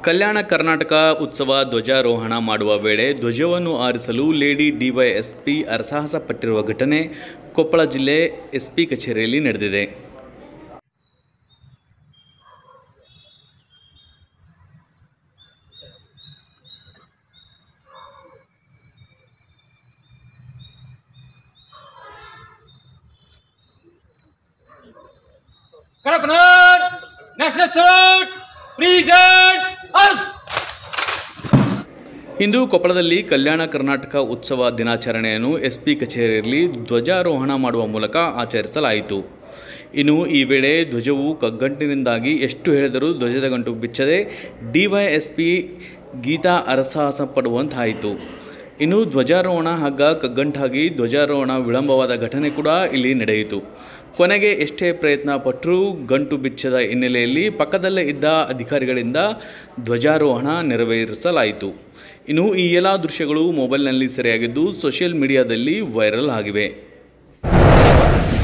ಕಲ್ಯಾಣ ಕರ್ನಾಟಕ ಉತ್ಸವ ಧ್ವಜಾರೋಹಣ ಮಾಡುವ ವೇಳೆ ಧ್ವಜವನ್ನು ಆರಿಸಲು ಲೇಡಿ ಡಿವೈಎಸ್ಪಿ ಅರಸಾಹಸ ಪಟ್ಟಿರುವ ಘಟನೆ ಕೊಪ್ಪಳ ಜಿಲ್ಲೆ ಎಸ್ಪಿ ಕಚೇರಿಯಲ್ಲಿ ನಡೆದಿದೆ Kadaknar, National Salute, Present, Us! ಇಂದು ಕೊಪ್ಪಳದಲ್ಲಿ ಕಲ್ಯಾಣ ಕರ್ನಾಟಕ ಉತ್ಸವ ದಿನಾಚರಣೆಯನ್ನು ಎಸ್ಪಿ ಕಚೇರಿಯಲ್ಲಿ ಧ್ವಜಾರೋಹಣ ಮಾಡುವ ಮೂಲಕ ಆಚರಿಸಲಾಯಿತು ಇನ್ನು ಈ ವೇಳೆ ಧ್ವಜವು ಕಗ್ಗಂಟಿನಿಂದಾಗಿ ಎಷ್ಟು ಹೇಳಿದರೂ ಧ್ವಜದ ಗಂಟು ಬಿಚ್ಚದೆ ಡಿವೈಎಸ್ಪಿ ಗೀತಾ ಅರಸಾಹಸ ಪಡುವಂತಾಯಿತು ಇನ್ನು ಧ್ವಜಾರೋಹಣ ಹಗ್ಗ ಕಗ್ಗಂಟಾಗಿ ಧ್ವಜಾರೋಹಣ ವಿಳಂಬವಾದ ಘಟನೆ ಕೂಡ ಇಲ್ಲಿ ನಡೆಯಿತು ಕೊನೆಗೆ ಎಷ್ಟೇ ಪ್ರಯತ್ನ ಪಟ್ಟರೂ ಗಂಟು ಬಿಚ್ಚದ ಹಿನ್ನೆಲೆಯಲ್ಲಿ ಪಕ್ಕದಲ್ಲೇ ಇದ್ದ ಅಧಿಕಾರಿಗಳಿಂದ ಧ್ವಜಾರೋಹಣ ನೆರವೇರಿಸಲಾಯಿತು ಇನ್ನು ಈ ಎಲ್ಲ ದೃಶ್ಯಗಳು ಮೊಬೈಲ್ನಲ್ಲಿ ಸೆರೆಯಾಗಿದ್ದು ಸೋಷಿಯಲ್ ಮೀಡಿಯಾದಲ್ಲಿ ವೈರಲ್ ಆಗಿವೆ